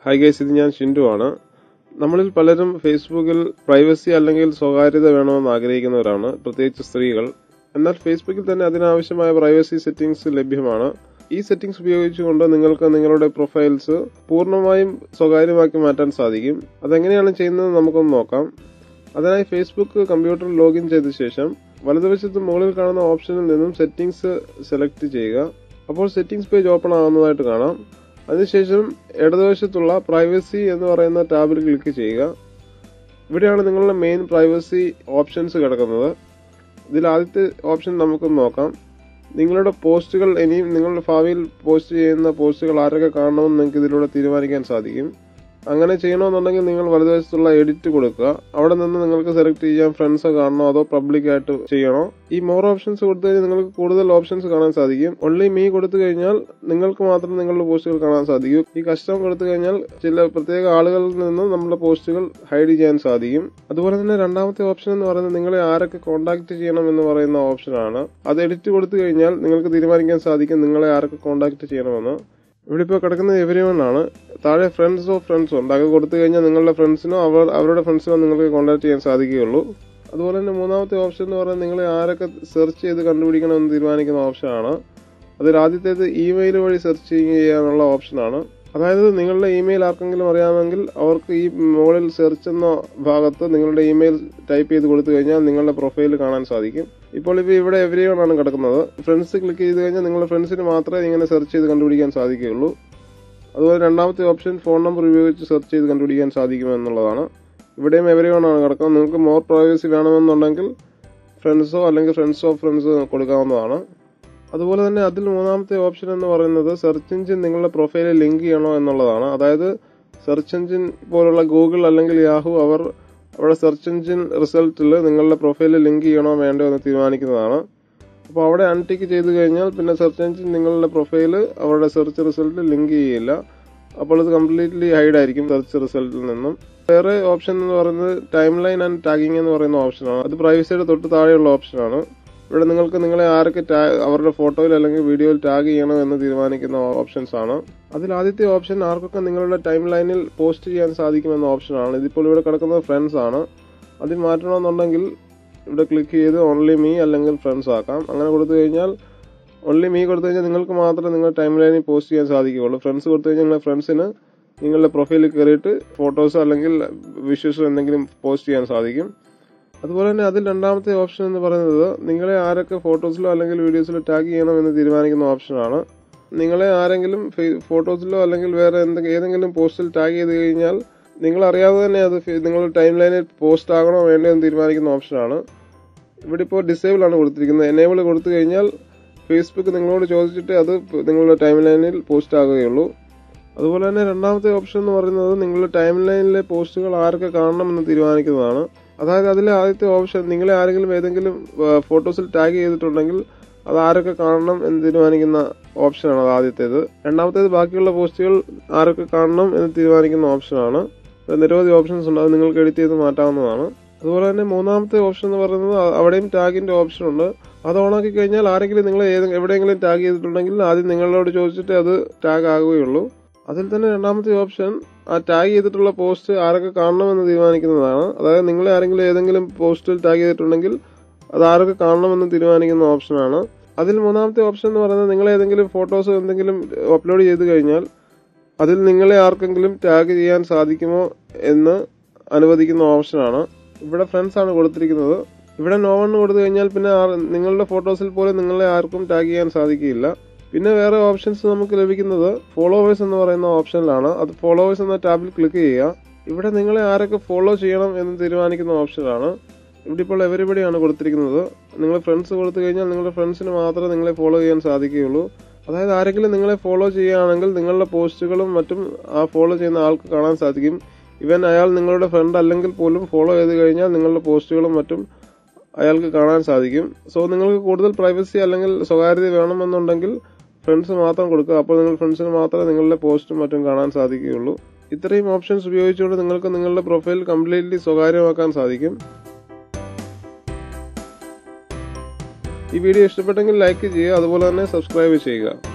hi guys ഇത് ഞാൻ ഷിൻഡു ആണ് നമ്മളിൽ പലരും ഫേസ്ബുക്കിൽ പ്രൈവസി അല്ലെങ്കിൽ സ്വകാര്യത വേണമെന്ന് ആഗ്രഹിക്കുന്നവരാണ് പ്രത്യേകിച്ച് സ്ത്രീകൾ എന്നാൽ ഫേസ്ബുക്കിൽ തന്നെ അതിനാവശ്യമായ പ്രൈവസി സെറ്റിംഗ്സ് ലഭ്യമാണ് ഈ സെറ്റിംഗ്സ് ഉപയോഗിച്ചുകൊണ്ട് നിങ്ങൾക്ക് നിങ്ങളുടെ പ്രൊഫൈൽസ് പൂർണ്ണമായും സ്വകാര്യമാക്കി മാറ്റാൻ സാധിക്കും അതെങ്ങനെയാണ് ചെയ്യുന്നത് നമുക്കൊന്ന് നോക്കാം അതിനായി ഫേസ്ബുക്ക് കമ്പ്യൂട്ടറിൽ ലോഗിൻ ചെയ്ത ശേഷം വലതുവശത്ത് മുകളിൽ കാണുന്ന ഓപ്ഷനിൽ നിന്നും സെറ്റിംഗ്സ് സെലക്ട് ചെയ്യുക അപ്പോൾ സെറ്റിംഗ്സ് പേജ് ഓപ്പൺ ആകുന്നതായിട്ട് കാണാം അതിനുശേഷം ഇടതുവശത്തുള്ള പ്രൈവസി എന്ന് പറയുന്ന ടാബിൽ ക്ലിക്ക് ചെയ്യുക ഇവിടെയാണ് നിങ്ങളുടെ മെയിൻ പ്രൈവസി ഓപ്ഷൻസ് കിടക്കുന്നത് ഇതിൽ ആദ്യത്തെ ഓപ്ഷൻ നമുക്ക് നോക്കാം നിങ്ങളുടെ പോസ്റ്റുകൾ ഇനിയും നിങ്ങളുടെ ഭാവിയിൽ പോസ്റ്റ് ചെയ്യുന്ന പോസ്റ്റുകൾ ആരൊക്കെ കാണണമെന്ന് നിങ്ങൾക്ക് ഇതിലൂടെ തീരുമാനിക്കാൻ സാധിക്കും അങ്ങനെ ചെയ്യണമെന്നുണ്ടെങ്കിൽ നിങ്ങൾ വലതുവശത്തുള്ള എഡിറ്റ് കൊടുക്കുക അവിടെ നിന്ന് നിങ്ങൾക്ക് സെലക്ട് ചെയ്യാൻ ഫ്രണ്ട്സ് കാണണോ അതോ പബ്ലിക് ആയിട്ട് ചെയ്യണോ ഈ മോർ ഓപ്ഷൻസ് കൊടുത്തു കഴിഞ്ഞാൽ നിങ്ങൾക്ക് കൂടുതൽ ഓപ്ഷൻസ് കാണാൻ സാധിക്കും ഓൺലി മീ കൊടുത്തു കഴിഞ്ഞാൽ നിങ്ങൾക്ക് മാത്രം നിങ്ങളുടെ പോസ്റ്റുകൾ കാണാൻ സാധിക്കും ഈ കസ്റ്റം കൊടുത്തു കഴിഞ്ഞാൽ ചില പ്രത്യേക ആളുകളിൽ നിന്ന് നമ്മുടെ പോസ്റ്റുകൾ ഹൈഡ് ചെയ്യാൻ സാധിക്കും അതുപോലെ തന്നെ രണ്ടാമത്തെ ഓപ്ഷൻ എന്ന് പറയുന്നത് നിങ്ങളെ ആരൊക്കെ കോൺടാക്ട് ചെയ്യണം എന്ന് പറയുന്ന ഓപ്ഷനാണ് അത് എഡിറ്റ് കൊടുത്തു കഴിഞ്ഞാൽ നിങ്ങൾക്ക് തീരുമാനിക്കാൻ സാധിക്കും നിങ്ങളെ ആരൊക്കെ കോൺടാക്ട് ചെയ്യണമെന്ന് ഇവിടെ ഇപ്പോൾ കിടക്കുന്നത് എവരിവൺ ആണ് താഴെ ഫ്രണ്ട്സ് ഓഫ് ഫ്രണ്ട്സ് ഉണ്ട് അത് കൊടുത്തു കഴിഞ്ഞാൽ നിങ്ങളുടെ ഫ്രണ്ട്സിനോ അവർ അവരുടെ ഫ്രണ്ട്സിനോ നിങ്ങൾക്ക് കോൺടാക്ട് ചെയ്യാൻ സാധിക്കുകയുള്ളൂ അതുപോലെ തന്നെ മൂന്നാമത്തെ ഓപ്ഷൻ എന്ന് പറയുന്നത് നിങ്ങളെ ആരൊക്കെ സെർച്ച് ചെയ്ത് കണ്ടുപിടിക്കണമെന്ന് തീരുമാനിക്കുന്ന ഓപ്ഷനാണ് അതിൽ ആദ്യത്തേത് ഇമെയിൽ വഴി സെർച്ച് ചെയ്യാനുള്ള ഓപ്ഷനാണ് അതായത് നിങ്ങളുടെ ഇമെയിൽ ആർക്കെങ്കിലും അറിയാമെങ്കിൽ അവർക്ക് ഈ മുകളിൽ സെർച്ച് എന്ന ഭാഗത്ത് നിങ്ങളുടെ ഇമെയിൽ ടൈപ്പ് ചെയ്ത് കൊടുത്തു കഴിഞ്ഞാൽ നിങ്ങളുടെ പ്രൊഫൈൽ കാണാൻ സാധിക്കും ഇപ്പോൾ ഇപ്പോൾ ഇവിടെ എവരിവൺ ആണ് കിടക്കുന്നത് ഫ്രണ്ട്സ് ക്ലിക്ക് ചെയ്ത് കഴിഞ്ഞാൽ നിങ്ങളുടെ ഫ്രണ്ട്സിന് മാത്രമേ ഇങ്ങനെ സെർച്ച് ചെയ്ത് കണ്ടുപിടിക്കാൻ സാധിക്കുകയുള്ളൂ അതുപോലെ രണ്ടാമത്തെ ഓപ്ഷൻ ഫോൺ നമ്പർ ഉപയോഗിച്ച് സെർച്ച് ചെയ്ത് കണ്ടുപിടിക്കാൻ സാധിക്കുമെന്നുള്ളതാണ് ഇവിടെയും എവരിവൺ ആണ് കിടക്കുന്നത് നിങ്ങൾക്ക് മോർ പ്രൈവസി വേണമെന്നുണ്ടെങ്കിൽ ഫ്രണ്ട്സോ അല്ലെങ്കിൽ ഫ്രണ്ട്സ് ഓഫ് ഫ്രണ്ട്സ് കൊടുക്കാവുന്നതാണ് അതുപോലെ തന്നെ അതിൽ മൂന്നാമത്തെ ഓപ്ഷൻ എന്ന് പറയുന്നത് സെർച്ച് എഞ്ചിൻ നിങ്ങളുടെ പ്രൊഫൈലിൽ ലിങ്ക് ചെയ്യണോ എന്നുള്ളതാണ് അതായത് സെർച്ച് എഞ്ചിൻ പോലുള്ള ഗൂഗിൾ അല്ലെങ്കിൽ യാഹു അവർ അവിടെ സെർച്ച് എഞ്ചിൻ റിസൾട്ടിൽ നിങ്ങളുടെ പ്രൊഫൈലിൽ ലിങ്ക് ചെയ്യണോ വേണ്ടോ എന്ന് തീരുമാനിക്കുന്നതാണ് അപ്പോൾ അവിടെ അൺടിക്ക് ചെയ്ത് കഴിഞ്ഞാൽ പിന്നെ സെർച്ച് എഞ്ചിൻ നിങ്ങളുടെ പ്രൊഫൈൽ അവരുടെ സെർച്ച് റിസൾട്ടിൽ ലിങ്ക് ചെയ്യില്ല അപ്പോൾ ഇത് കംപ്ലീറ്റ്ലി ഹൈഡ് ആയിരിക്കും സെർച്ച് റിസൾട്ടിൽ നിന്നും വേറെ ഓപ്ഷൻ എന്ന് പറയുന്നത് ടൈം ലൈൻ ആൻഡ് ടാഗിങ് എന്ന് പറയുന്ന ഓപ്ഷനാണ് അത് പ്രൈവസിയുടെ തൊട്ട് താഴെയുള്ള ഓപ്ഷനാണ് ഇവിടെ നിങ്ങൾക്ക് നിങ്ങളെ ആരൊക്കെ അവരുടെ ഫോട്ടോയിൽ അല്ലെങ്കിൽ വീഡിയോയിൽ ടാഗ് ചെയ്യണം എന്ന് തീരുമാനിക്കുന്ന ഓപ്ഷൻസ് ആണ് അതിൽ ആദ്യത്തെ ഓപ്ഷൻ ആർക്കൊക്കെ നിങ്ങളുടെ ടൈം ലൈനിൽ പോസ്റ്റ് ചെയ്യാൻ സാധിക്കുമെന്ന ഓപ്ഷനാണ് ഇതിപ്പോൾ ഇവിടെ കിടക്കുന്നത് ഫ്രണ്ട്സ് ആണ് അതിൽ മാറ്റണമെന്നുണ്ടെങ്കിൽ ഇവിടെ ക്ലിക്ക് ചെയ്ത് ഓൺലി മീ അല്ലെങ്കിൽ ഫ്രണ്ട്സ് ആക്കാം അങ്ങനെ കൊടുത്തു കഴിഞ്ഞാൽ ഓൺലി മീ കൊടുത്തു കഴിഞ്ഞാൽ നിങ്ങൾക്ക് മാത്രമേ നിങ്ങളുടെ ടൈം ലൈനിൽ പോസ്റ്റ് ചെയ്യാൻ സാധിക്കുകയുള്ളൂ ഫ്രണ്ട്സ് കൊടുത്തു കഴിഞ്ഞാൽ നിങ്ങളുടെ ഫ്രണ്ട്സിന് നിങ്ങളുടെ പ്രൊഫൈലിൽ കയറിയിട്ട് ഫോട്ടോസോ അല്ലെങ്കിൽ വിഷ്വൽസോ എന്തെങ്കിലും പോസ്റ്റ് ചെയ്യാൻ സാധിക്കും അതുപോലെ തന്നെ അതിൽ രണ്ടാമത്തെ ഓപ്ഷൻ എന്ന് പറയുന്നത് നിങ്ങളെ ആരൊക്കെ ഫോട്ടോസിലോ അല്ലെങ്കിൽ വീഡിയോസിലോ ടാഗ് ചെയ്യണം എന്ന് തീരുമാനിക്കുന്ന ഓപ്ഷനാണ് നിങ്ങളെ ആരെങ്കിലും ഫോട്ടോസിലോ അല്ലെങ്കിൽ വേറെ എന്തെങ്കിലും ഏതെങ്കിലും പോസ്റ്റിൽ ടാഗ് ചെയ്ത് കഴിഞ്ഞാൽ നിങ്ങൾ അറിയാതെ തന്നെ അത് നിങ്ങളുടെ ടൈം ലൈനിൽ പോസ്റ്റ് ആകണോ വേണ്ടോ എന്ന് തീരുമാനിക്കുന്ന ഓപ്ഷനാണ് ഇവിടെ ഇപ്പോൾ ഡിസേബിൾ ആണ് കൊടുത്തിരിക്കുന്നത് എനേബിൾ കൊടുത്തു കഴിഞ്ഞാൽ ഫേസ്ബുക്ക് നിങ്ങളോട് ചോദിച്ചിട്ട് അത് നിങ്ങളുടെ ടൈം ലൈനിൽ പോസ്റ്റ് ആകുകയുള്ളൂ അതുപോലെ തന്നെ രണ്ടാമത്തെ ഓപ്ഷൻ എന്ന് പറയുന്നത് നിങ്ങളുടെ ടൈം ലൈനിലെ പോസ്റ്റുകൾ ആരൊക്കെ കാണണം എന്ന് തീരുമാനിക്കുന്നതാണ് അതായത് അതിലെ ആദ്യത്തെ ഓപ്ഷൻ നിങ്ങളെ ആരെങ്കിലും ഏതെങ്കിലും ഫോട്ടോസിൽ ടാഗ് ചെയ്തിട്ടുണ്ടെങ്കിൽ അത് ആരൊക്കെ കാണണം എന്ന് തീരുമാനിക്കുന്ന ഓപ്ഷനാണ് അത് ആദ്യത്തേത് രണ്ടാമത്തേത് ബാക്കിയുള്ള പോസ്റ്റുകൾ ആരൊക്കെ കാണണം എന്ന് തീരുമാനിക്കുന്ന ഓപ്ഷനാണ് നിരവധി ഓപ്ഷൻസ് ഉണ്ട് അത് നിങ്ങൾക്ക് എഡിറ്റ് ചെയ്ത് മാറ്റാവുന്നതാണ് അതുപോലെ തന്നെ മൂന്നാമത്തെ ഓപ്ഷൻ എന്ന് പറയുന്നത് അവിടെയും ടാഗിന്റെ ഓപ്ഷൻ ഉണ്ട് അത് ഓണാക്കി കഴിഞ്ഞാൽ ആരെങ്കിലും നിങ്ങൾ എവിടെയെങ്കിലും ടാഗ് ചെയ്തിട്ടുണ്ടെങ്കിൽ ആദ്യം നിങ്ങളോട് ചോദിച്ചിട്ട് അത് ടാഗ് ആകുകയുള്ളൂ അതിൽ തന്നെ രണ്ടാമത്തെ ഓപ്ഷൻ ആ ടാഗ് ചെയ്തിട്ടുള്ള പോസ്റ്റ് ആരൊക്കെ കാണണമെന്ന് തീരുമാനിക്കുന്നതാണ് അതായത് നിങ്ങളെ ആരെങ്കിലും ഏതെങ്കിലും പോസ്റ്റിൽ ടാഗ് ചെയ്തിട്ടുണ്ടെങ്കിൽ അത് ആരൊക്കെ കാണണമെന്ന് തീരുമാനിക്കുന്ന ഓപ്ഷനാണ് അതിൽ മൂന്നാമത്തെ ഓപ്ഷൻ എന്ന് പറയുന്നത് നിങ്ങൾ ഏതെങ്കിലും ഫോട്ടോസ് എന്തെങ്കിലും അപ്ലോഡ് ചെയ്ത് കഴിഞ്ഞാൽ അതിൽ നിങ്ങളെ ആർക്കെങ്കിലും ടാഗ് ചെയ്യാൻ സാധിക്കുമോ എന്ന് അനുവദിക്കുന്ന ഓപ്ഷനാണ് ഇവിടെ ഫ്രണ്ട്സ് ആണ് കൊടുത്തിരിക്കുന്നത് ഇവിടെ നോ വൺ കൊടുത്തു കഴിഞ്ഞാൽ പിന്നെ നിങ്ങളുടെ ഫോട്ടോസിൽ പോലും നിങ്ങളെ ആർക്കും ടാഗ് ചെയ്യാൻ സാധിക്കില്ല പിന്നെ വേറെ ഓപ്ഷൻസ് നമുക്ക് ലഭിക്കുന്നത് ഫോളോവേഴ്സ് എന്ന് പറയുന്ന ഓപ്ഷനിലാണ് അത് ഫോളോവേഴ്സ് എന്ന ടാബിൽ ക്ലിക്ക് ചെയ്യുക ഇവിടെ നിങ്ങളെ ആരൊക്കെ ഫോളോ ചെയ്യണം എന്ന് തീരുമാനിക്കുന്ന ഓപ്ഷനാണ് ഇവിടെ ഇപ്പോൾ എവരിബഡിയാണ് കൊടുത്തിരിക്കുന്നത് നിങ്ങൾ ഫ്രണ്ട്സ് കൊടുത്തു കഴിഞ്ഞാൽ നിങ്ങളുടെ ഫ്രണ്ട്സിന് മാത്രമേ നിങ്ങളെ ഫോളോ ചെയ്യാൻ സാധിക്കുകയുള്ളൂ അതായത് ആരെങ്കിലും നിങ്ങളെ ഫോളോ ചെയ്യുകയാണെങ്കിൽ നിങ്ങളുടെ പോസ്റ്റുകളും മറ്റും ആ ഫോളോ ചെയ്യുന്ന ആൾക്ക് കാണാൻ സാധിക്കും ഇവൻ അയാൾ നിങ്ങളുടെ ഫ്രണ്ട് അല്ലെങ്കിൽ പോലും ഫോളോ ചെയ്ത് കഴിഞ്ഞാൽ നിങ്ങളുടെ പോസ്റ്റുകളും മറ്റും അയാൾക്ക് കാണാൻ സാധിക്കും സോ നിങ്ങൾക്ക് കൂടുതൽ പ്രൈവസി അല്ലെങ്കിൽ സ്വകാര്യത വേണമെന്നുണ്ടെങ്കിൽ ഫ്രണ്ട്സ് മാത്രം കൊടുക്കുക അപ്പോൾ നിങ്ങൾ ഫ്രണ്ട്സിന് മാത്രമേ നിങ്ങളുടെ പോസ്റ്റും മറ്റും കാണാൻ സാധിക്കുകയുള്ളൂ ഇത്രയും ഓപ്ഷൻസ് ഉപയോഗിച്ചുകൊണ്ട് നിങ്ങൾക്ക് നിങ്ങളുടെ പ്രൊഫൈൽ കംപ്ലീറ്റ്ലി സ്വകാര്യമാക്കാൻ സാധിക്കും ഈ വീഡിയോ ഇഷ്ടപ്പെട്ടെങ്കിൽ ലൈക്ക് ചെയ്യുക അതുപോലെ തന്നെ സബ്സ്ക്രൈബ് ചെയ്യുക